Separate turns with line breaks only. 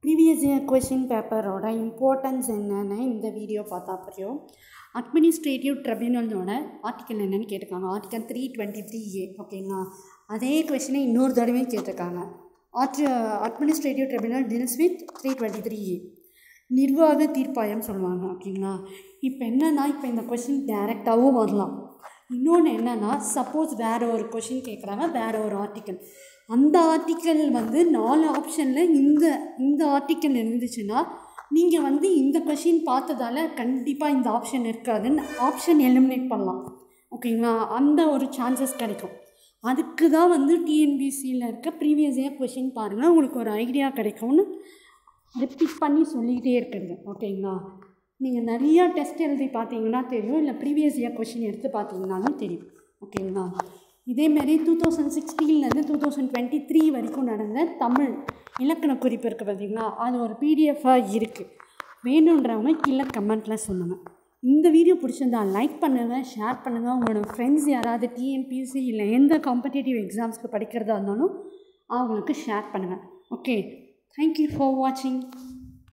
previous year question பேப்பரோட importance என்னென்னு இந்த வீடியோ பார்த்தா புரியும் அட்மினிஸ்ட்ரேட்டிவ் ட்ரிபியூனலோட ஆர்டிக்கல் என்னென்னு கேட்டிருக்காங்க article three twenty three A ஓகேங்களா அதே கொஷினை இன்னொரு தடவையும் கேட்டிருக்காங்க ஆர்டி administrative tribunal deals with three twenty three A நிர்வாக தீர்ப்பாயம் சொல்லுவாங்க ஓகேங்களா இப்போ என்னென்னா இப்போ இந்த கொஷின் டேரெக்டாகவும் வரலாம் இன்னொன்று என்னென்னா சப்போஸ் வேறு ஒரு கொஷின் கேட்குறாங்க வேறு ஒரு ஆர்டிக்கல் அந்த ஆர்டிக்கல் வந்து நாலு ஆப்ஷனில் இந்த இந்த ஆர்டிக்கல் இருந்துச்சுன்னா நீங்கள் வந்து இந்த கொஷின் பார்த்ததால கண்டிப்பாக இந்த ஆப்ஷன் இருக்காதுன்னு ஆப்ஷன் எலிமினேட் பண்ணலாம் ஓகேங்களா அந்த ஒரு சான்சஸ் கிடைக்கும் அதுக்கு தான் வந்து டிஎன்பிசியில் இருக்க ப்ரீவியஸ் இயர் கொஷின் பாருங்கள் உங்களுக்கு ஒரு ஐடியா கிடைக்கும்னு ரிப்பீட் பண்ணி சொல்லிக்கிட்டே இருக்கிறது ஓகேங்களா நீங்கள் நிறையா டெஸ்ட் எழுதி பார்த்தீங்கன்னா தெரியும் இல்லை ப்ரீவியஸ் இயர் கொஷின் எடுத்து பார்த்தீங்கன்னாலும் தெரியும் ஓகேங்களா இதேமாரி டூ தௌசண்ட் சிக்ஸ்டீன்லேருந்து டூ தௌசண்ட் டுவெண்ட்டி த்ரீ வரைக்கும் நடந்த தமிழ் இலக்கண குறிப்பு இருக்குது பார்த்தீங்களா அது ஒரு பிடிஎஃபாக இருக்குது வேணுன்றவங்க கீழே கமெண்ட்டில் சொல்லுங்கள் இந்த வீடியோ பிடிச்சிருந்தா லைக் பண்ணுங்கள் ஷேர் பண்ணுங்கள் உங்களோட ஃப்ரெண்ட்ஸ் யாராவது டிஎன்பிசி இல்லை எந்த காம்படேட்டிவ் எக்ஸாம்ஸ்க்கு படிக்கிறதா இருந்தாலும் அவங்களுக்கு ஷேர் பண்ணுங்கள் ஓகே தேங்க்யூ ஃபார் வாட்சிங்